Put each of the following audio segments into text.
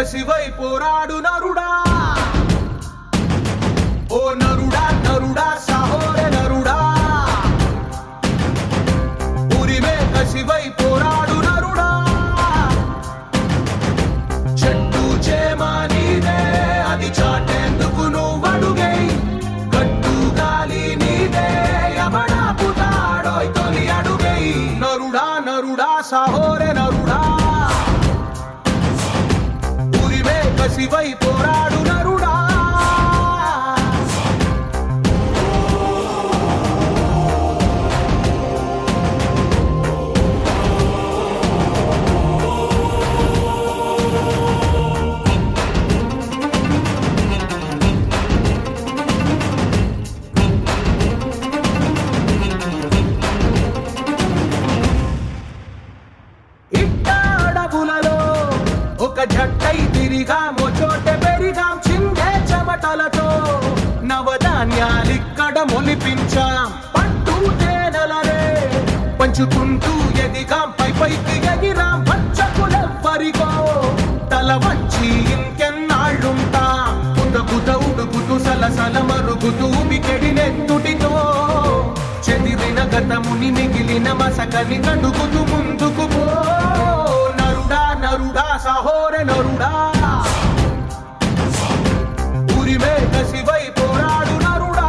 కసివై పోరాడు నరుడా ఓ నరుడా నరుడా సహోర నరుడా ఉరిమే కసివై పోరాడు నరుడా చెట్టు చేమ నీదే అది చాటేందుకు నువ్వడుగై గట్టు గాలి నీదే ఎవడాపుతాడోయ్ తొలి అడుగై నరుడా నరుడా సహోరే నరుడా ఉరిమే కసివై పోరాడు నరుడా ఇట్టాడబులలో ఒక జట్టై తిరిగామో చోట పెరిగాం చిందే చెమటలతో నవధాన్యాలిక్కడ మొలిపించాం పట్టు తేనెలరే పంచుకుంటూ ఎదిగాం పై పైకి ఎగిరాం పచ్చకులెవ్వరికో తల వంచి ఇంకెన్నాళ్ళుంటాం ఉదకుత ఉడుకుతూ సలసల మరుగుతూ మికెడినెత్తుటితో చెదిరిన గతముని మిగిలిన మసకని కడుగుతూ ముందుకు పో నరుడా నరుడా సహోర నరుడా ఉరిమే కసివై పోరాడు నరుడా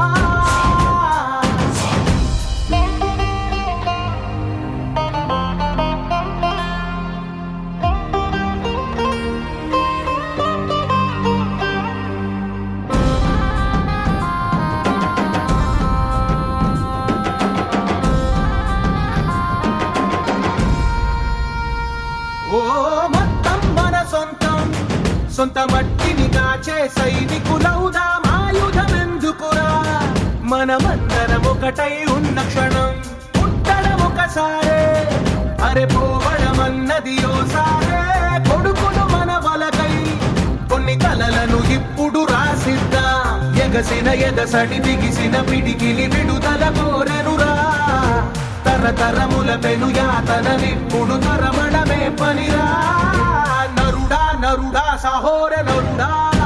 ఓ మొత్తం మన సొంతం సొంత మట్టిని కాచే సైనికులవుదా ఆయుధమెందుకురా మనమందరం ఒకటై ఉన్న క్షణం పుట్టడం ఒకసారే అరే పోవడమన్నది ఓసారే కొడుకులు మన వలకై కొన్ని కలలను ఇప్పుడు రాసిద్దా ఎగసిన ఎగసడి బిగిసిన పిడికిలి విడుదల కోరెనురా తరతరముల పెను యాతననిప్పుడు తరమడమే పనిరా నరుడా నరుడా సహోర నరుడా